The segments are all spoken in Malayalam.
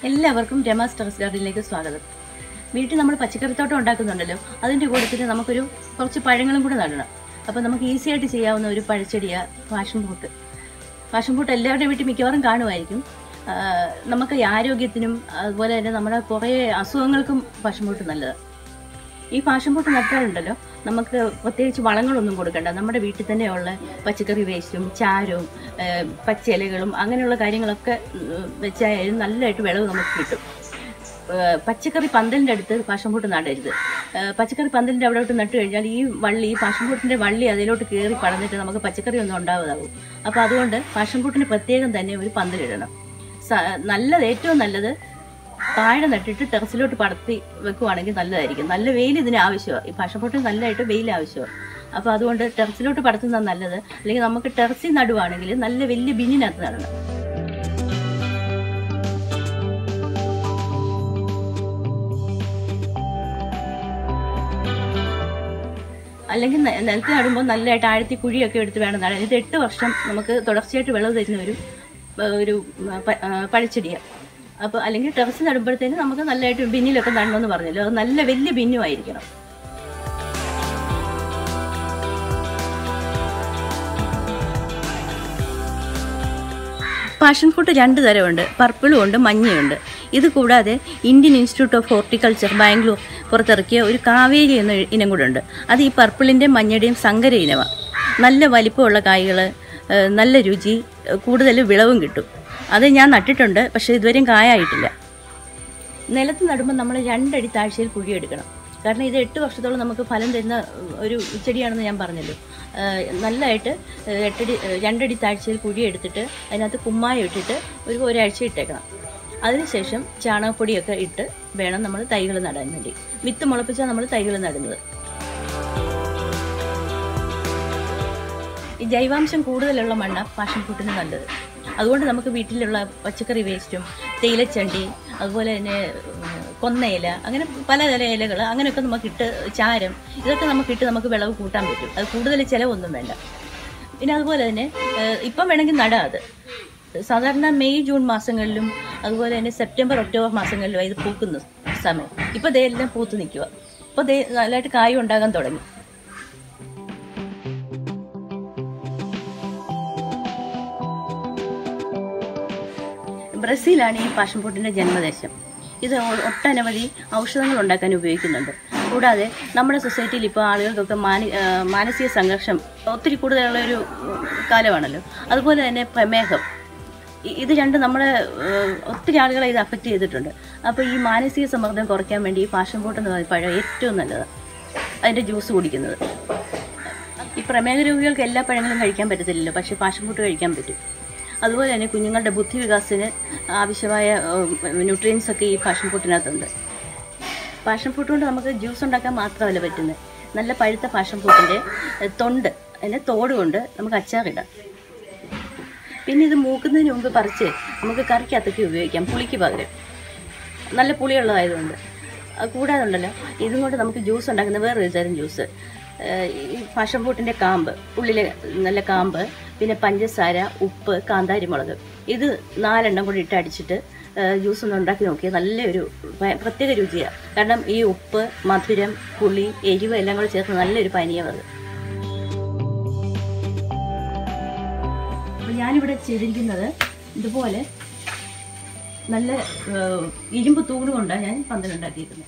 എല്ലാവർക്കും രമാസ് ടെറസ് ഗാർഡനിലേക്ക് സ്വാഗതം വീട്ടിൽ നമ്മൾ പച്ചക്കറിത്തോട്ടം ഉണ്ടാക്കുന്നുണ്ടല്ലോ അതിൻ്റെ കൂട്ടത്തിൽ നമുക്കൊരു കുറച്ച് പഴങ്ങളും കൂടെ നടണം അപ്പോൾ നമുക്ക് ഈസി ആയിട്ട് ചെയ്യാവുന്ന ഒരു പഴച്ചെടിയാണ് പാഷൻ ഫ്രൂട്ട് പാഷൻ ഫ്രൂട്ട് എല്ലാവരുടെയും വീട്ടിൽ മിക്കവാറും കാണുമായിരിക്കും ആ, നമുക്ക് ഈ ആരോഗ്യത്തിനും അതുപോലെ തന്നെ നമ്മുടെ കുറേ അസുഖങ്ങൾക്കും പാഷൻ ഫ്രൂട്ട് നല്ലതാണ് ഈ പാഷൻ ഫ്രൂട്ട് നട്ടാലുണ്ടല്ലോ നമുക്ക് പ്രത്യേകിച്ച് വളങ്ങളൊന്നും കൊടുക്കണ്ട നമ്മുടെ വീട്ടിൽ തന്നെയുള്ള പച്ചക്കറി വേസ്റ്റും ചാരവും ആ, പച്ചിലകളും അങ്ങനെയുള്ള കാര്യങ്ങളൊക്കെ ഉം, വെച്ചായാലും നല്ലതായിട്ട് വിളവ് നമുക്ക് കിട്ടും ആ, പച്ചക്കറി പന്തലിൻ്റെ അടുത്ത് പാഷൻ ഫ്രൂട്ട് നടരുത് ആ, പച്ചക്കറി പന്തലിൻ്റെ അവിടോട്ട് നട്ട് കഴിഞ്ഞാൽ ഈ വള്ളി ഈ പാഷൻ ഫ്രൂട്ടിൻ്റെ വള്ളി അതിലോട്ട് കയറി പടന്നിട്ട് നമുക്ക് പച്ചക്കറി ഒന്നും ഉണ്ടാവതാകും അപ്പോൾ അതുകൊണ്ട് പാഷൻ ഫ്രൂട്ടിന് പ്രത്യേകം തന്നെ ഒരു പന്തലിടണം സ- നല്ലത് ഏറ്റവും നല്ലത് താഴെ നട്ടിട്ട് ടെറസിലോട്ട് പടത്തി വെക്കുവാണെങ്കിൽ നല്ലതായിരിക്കും നല്ല വെയിൽ ഇതിന് ആവശ്യമാണ് ഈ പാഷപ്പൊട്ടിന് നല്ലതായിട്ട് വെയിൽ ആവശ്യമാണ് അപ്പോൾ അതുകൊണ്ട് ടെറസിലോട്ട് പടത്തുന്നത് നല്ലത് അല്ലെങ്കിൽ നമുക്ക് ടെറസിൽ നടുവാണെങ്കിൽ നല്ല വലിയ ബിന്നിനകത്ത് നടണം അല്ലെങ്കിൽ നെ- നിലത്ത് നടുമ്പോൾ നല്ലതായിട്ട് ആഴത്തി കുഴിയൊക്കെ എടുത്ത് വേണം നടാൻ ഇത് എട്ട് വർഷം നമുക്ക് തുടർച്ചയായിട്ട് വിളവ് തരുന്ന ഒരു ഏ, ഒരു പ- ആ, പഴച്ചെടിയാണ് അപ്പോൾ അല്ലെങ്കിൽ ടെറസ് നടുമ്പോഴത്തേന് നമുക്ക് നല്ലതായിട്ട് ബിന്നിലൊക്കെ നടണമെന്ന് പറഞ്ഞല്ലോ അത് നല്ല വലിയ ബിന്നുമായിരിക്കണം പാഷൻ ഫ്രൂട്ട് രണ്ട് തരമുണ്ട് പർപ്പിളും ഉണ്ട് മഞ്ഞയുണ്ട് ഇത് കൂടാതെ Indian Institute of Horticulture Bangalore പുറത്തിറക്കിയ ഒരു കാവേരി എന്ന ഇനം കൂടെ ഉണ്ട് അത് ഈ പർപ്പിളിൻ്റെ മഞ്ഞയുടെയും സങ്കര ഇനമാണ് നല്ല വലിപ്പമുള്ള കായ്കൾ നല്ല രുചി ഏഹ് കൂടുതൽ വിളവും കിട്ടും അത് ഞാൻ നട്ടിട്ടുണ്ട് പക്ഷേ ഇതുവരെയും കായായിട്ടില്ല നിലത്ത് നടുമ്പോൾ നമ്മൾ രണ്ടടി താഴ്ചയിൽ കുഴിയെടുക്കണം കാരണം ഇത് എട്ട് വർഷത്തോളം നമുക്ക് ഫലം തരുന്ന ഒരു ചെടിയാണെന്ന് ഞാൻ പറഞ്ഞല്ലോ ആഹ് നല്ലതായിട്ട് ആഹ് എട്ടടി ആഹ് രണ്ടടി താഴ്ചയിൽ കുഴിയെടുത്തിട്ട് അതിനകത്ത് കുമ്മായം ഇട്ടിട്ട് ഒരു ഒരാഴ്ച ഇട്ടേക്കണം അതിനുശേഷം ചാണകപ്പൊടിയൊക്കെ ഇട്ട് വേണം നമ്മൾ തൈകൾ നടാൻ വേണ്ടി വിത്ത് മുളപ്പിച്ചാൽ നമ്മൾ തൈകൾ നടുന്നത് ഈ ജൈവാംശം കൂടുതലുള്ള മണ്ണ പാഷൻ ഫ്രൂട്ടിന് നല്ലത് അതുകൊണ്ട് നമുക്ക് വീട്ടിലുള്ള പച്ചക്കറി വേസ്റ്റും തേയിലച്ചണ്ടി അതുപോലെ തന്നെ ഉം, കൊന്നയില അങ്ങനെ പലതരം ഇലകൾ അങ്ങനെയൊക്കെ നമുക്ക് ഇട്ട് ചാരം ഇതൊക്കെ നമുക്ക് ഇട്ട് നമുക്ക് വിളവ് കൂട്ടാൻ പറ്റും അത് കൂടുതൽ ചിലവൊന്നും വേണ്ട പിന്നെ അതുപോലെ തന്നെ ഏഹ്, ഇപ്പം വേണമെങ്കിൽ നടാം അത് സാധാരണ മെയ് ജൂൺ മാസങ്ങളിലും അതുപോലെ തന്നെ സെപ്റ്റംബർ ഒക്ടോബർ മാസങ്ങളിലും ഇത് പൂക്കുന്ന സമയം ഇപ്പോൾ ദേ എല്ലാം പൂത്ത് നിൽക്കുക ഇപ്പോൾ ദേ നല്ലതായിട്ട് കായും ഉണ്ടാകാൻ തുടങ്ങി ബ്രസീലാണ് ഈ പാഷൻ ഫ്രൂട്ടിൻ്റെ ജന്മദേശം ഇത് ഒ- ഒട്ടനവധി ഔഷധങ്ങൾ ഉണ്ടാക്കാൻ ഉപയോഗിക്കുന്നുണ്ട് കൂടാതെ നമ്മുടെ സൊസൈറ്റിയിൽ ഇപ്പോൾ ആളുകൾക്കൊക്കെ മാനി ആ, മാനസിക സംഘർഷം ഒത്തിരി കൂടുതലുള്ള ഒരു ഉം, കാലമാണല്ലോ അതുപോലെ തന്നെ പ്രമേഹം ഇ- ഇത് രണ്ടും നമ്മുടെ ഏഹ്, ഒത്തിരി ആളുകളെ ഇത് അഫക്റ്റ് ചെയ്തിട്ടുണ്ട് അപ്പോൾ ഈ മാനസിക സമ്മർദ്ദം കുറയ്ക്കാൻ വേണ്ടി ഈ പാഷൻ ഫ്രൂട്ട് എന്ന് പറയുന്ന പഴം ഏറ്റവും നല്ലതാണ് അതിൻ്റെ ജ്യൂസ് കുടിക്കുന്നത് ഈ പ്രമേഹ രോഗികൾക്ക് എല്ലാ പഴങ്ങളും കഴിക്കാൻ പറ്റത്തില്ലല്ലോ പക്ഷേ പാഷൻ ഫ്രൂട്ട് കഴിക്കാൻ പറ്റും അതുപോലെ തന്നെ കുഞ്ഞുങ്ങളുടെ ബുദ്ധി വികാസത്തിന് ആവശ്യമായ ന്യൂട്രിയൻസ് ഒക്കെ ഈ പാഷൻ ഫ്രൂട്ടിനകത്തുണ്ട് പാഷൻ ഫ്രൂട്ട് കൊണ്ട് നമുക്ക് ജ്യൂസ് ഉണ്ടാക്കാൻ മാത്രമല്ല പറ്റുന്നത് നല്ല പഴുത്ത പാഷൻ ഫ്രൂട്ടിൻ്റെ തൊണ്ട് അതിൻ്റെ തോട് കൊണ്ട് നമുക്ക് അച്ചാറിടാം പിന്നെ ഇത് മൂക്കുന്നതിന് മുമ്പ് പറിച്ച് നമുക്ക് കറിക്കകത്തൊക്കെ ഉപയോഗിക്കാം പുളിക്ക് പകരം നല്ല പുളിയുള്ളതായതുകൊണ്ട് അത് കൂടാതെ ഉണ്ടല്ലോ ഇതും കൊണ്ട് നമുക്ക് ജ്യൂസ് ഉണ്ടാക്കുന്ന വേറൊരു തരം ജ്യൂസ് ഏഹ് ഈ പാഷൻ ഫ്രൂട്ടിൻ്റെ കാമ്പ് ഉള്ളിലെ നല്ല കാമ്പ് പിന്നെ പഞ്ചസാര ഉപ്പ് കാന്താരി മുളക് ഇത് നാലെണ്ണം കൂടി ഇട്ട് അടിച്ചിട്ട് ഏഹ് ജ്യൂസ് ഒന്ന് ഉണ്ടാക്കി നോക്കിയാൽ നല്ലൊരു ഭ- പ്രത്യേക രുചിയാണ് കാരണം ഈ ഉപ്പ് മധുരം പുളി എരിവ് എല്ലാം കൂടി ചേർത്ത് നല്ലൊരു പാനീയം അത് അപ്പോൾ ഞാനിവിടെ ചെയ്തിരിക്കുന്നത് ഇതുപോലെ നല്ല ഏഹ്, ഇരുമ്പ് തൂണ് കൊണ്ടാണ് ഞാൻ പന്തലുണ്ടാക്കിയിരിക്കുന്നത്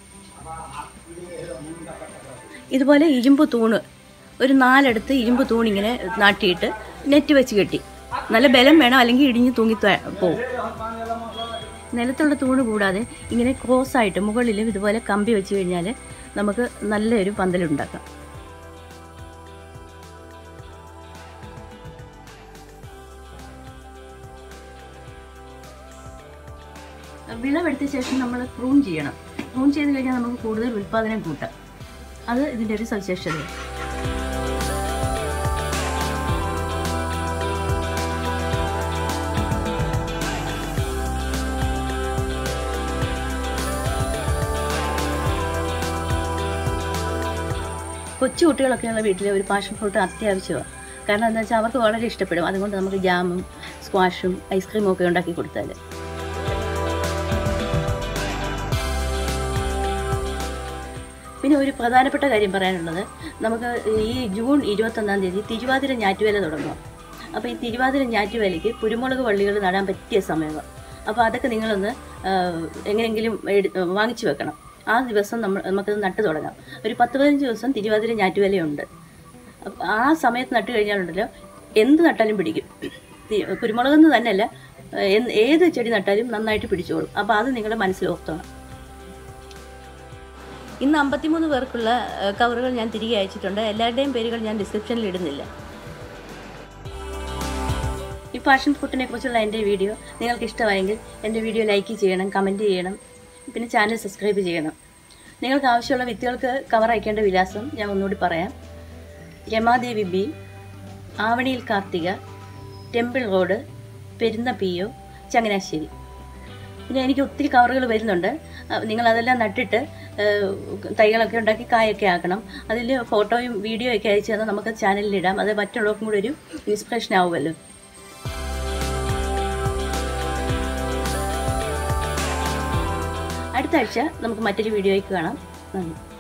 ഇതുപോലെ ഇരുമ്പ് തൂണ് ഒരു നാലെടുത്ത് ഇരുമ്പ് തൂണിങ്ങനെ നാട്ടിയിട്ട് നെറ്റ് വെച്ച് കെട്ടി നല്ല ബലം വേണം അല്ലെങ്കിൽ ഇടിഞ്ഞ് തൂങ്ങി ത- പോവും നിലത്തുള്ള തൂണ് കൂടാതെ ഇങ്ങനെ ക്രോസ് ആയിട്ട് മുകളിലും ഇതുപോലെ കമ്പി വെച്ച് കഴിഞ്ഞാൽ നമുക്ക് നല്ലൊരു പന്തലുണ്ടാക്കാം വിളവെടുത്ത ശേഷം നമ്മൾ പ്രൂൺ ചെയ്യണം പ്രൂൺ ചെയ്ത് കഴിഞ്ഞാൽ നമുക്ക് കൂടുതൽ ഉൽപ്പാദനം കൂട്ടാം അത് ഇതിൻ്റെ ഒരു സവിശേഷതയാണ് കൊച്ചു കുട്ടികളൊക്കെയുള്ള വീട്ടിലെ ഒരു പാഷൻ ഫ്രൂട്ട് അത്യാവശ്യമാണ് കാരണം എന്താ വെച്ചാൽ അവർക്ക് വളരെ ഇഷ്ടപ്പെടും അതുകൊണ്ട് നമുക്ക് ജാമും സ്ക്വാഷും ഐസ്ക്രീമും ഒക്കെ ഉണ്ടാക്കി കൊടുത്താൽ പിന്നെ ഒരു പ്രധാനപ്പെട്ട കാര്യം പറയാനുള്ളത് നമുക്ക് ഈ ജൂൺ ഇരുപത്തൊന്നാം തീയതി തിരുവാതിര ഞാറ്റുവേല തുടങ്ങും അപ്പോൾ ഈ തിരുവാതിര ഞാറ്റുവേലയ്ക്ക് കുരുമുളക് വള്ളികൾ നടാൻ പറ്റിയ സമയമാണ് അപ്പോൾ അതൊക്കെ നിങ്ങളൊന്ന് ആ, എങ്ങനെയെങ്കിലും എടു വാങ്ങിച്ചു വെക്കണം ആ ദിവസം നമ്മൾ നമുക്കത് നട്ട് തുടങ്ങാം ഒരു പത്ത് പതിനഞ്ച് ദിവസം തിരുവാതിര ഞാറ്റുവേലയുണ്ട് അപ്പ ആ സമയത്ത് നട്ട് കഴിഞ്ഞാലുണ്ടല്ലോ എന്ത് നട്ടാലും പിടിക്കും തി- കുരുമുളകെന്ന് തന്നെയല്ല എന്ത് ഏത് ചെടി നട്ടാലും നന്നായിട്ട് പിടിച്ചോളും അപ്പോൾ അത് നിങ്ങളുടെ മനസ്സിൽ ഓർത്തോണം ഇന്ന് അമ്പത്തിമൂന്ന് പേർക്കുള്ള ഏഹ്, കവറുകൾ ഞാൻ തിരികെ അയച്ചിട്ടുണ്ട് എല്ലാവരുടെയും പേരുകൾ ഞാൻ ഡിസ്ക്രിപ്ഷനിൽ ഇടുന്നില്ല ഈ പാഷൻ ഫുഡിനെ കുറിച്ചുള്ള എൻ്റെ വീഡിയോ നിങ്ങൾക്ക് ഇഷ്ടമായെങ്കിൽ എൻ്റെ വീഡിയോ ലൈക്ക് ചെയ്യണം കമൻറ്റ് ചെയ്യണം പിന്നെ ചാനൽ സബ്സ്ക്രൈബ് ചെയ്യണം നിങ്ങൾക്ക് ആവശ്യമുള്ള വിത്തുകൾക്ക് കവർ അയക്കേണ്ട വിലാസം ഞാൻ ഒന്നുകൂടി പറയാം രമാദേവി ബി ആവണിയിൽ Karthika temple road Perunna P O Changanassery പിന്നെ എനിക്ക് ഒത്തിരി കവറുകൾ വരുന്നുണ്ട് അഹ് നിങ്ങൾ അതെല്ലാം നട്ടിട്ട് ഏഹ്, തൈകളൊക്കെ ഉണ്ടാക്കി കായൊക്കെ ആക്കണം അതിൽ ഫോട്ടോയും വീഡിയോ ഒക്കെ അയച്ചു തന്നാൽ നമുക്ക് ചാനലിൽ ഇടാം അത് മറ്റുള്ളവർക്കും കൂടെ ഒരു ഇൻസ്പിറേഷൻ ആവുമല്ലോ അടുത്ത ആഴ്ച നമുക്ക് മറ്റൊരു വീഡിയോയ്ക്ക് കാണാം നന്ദി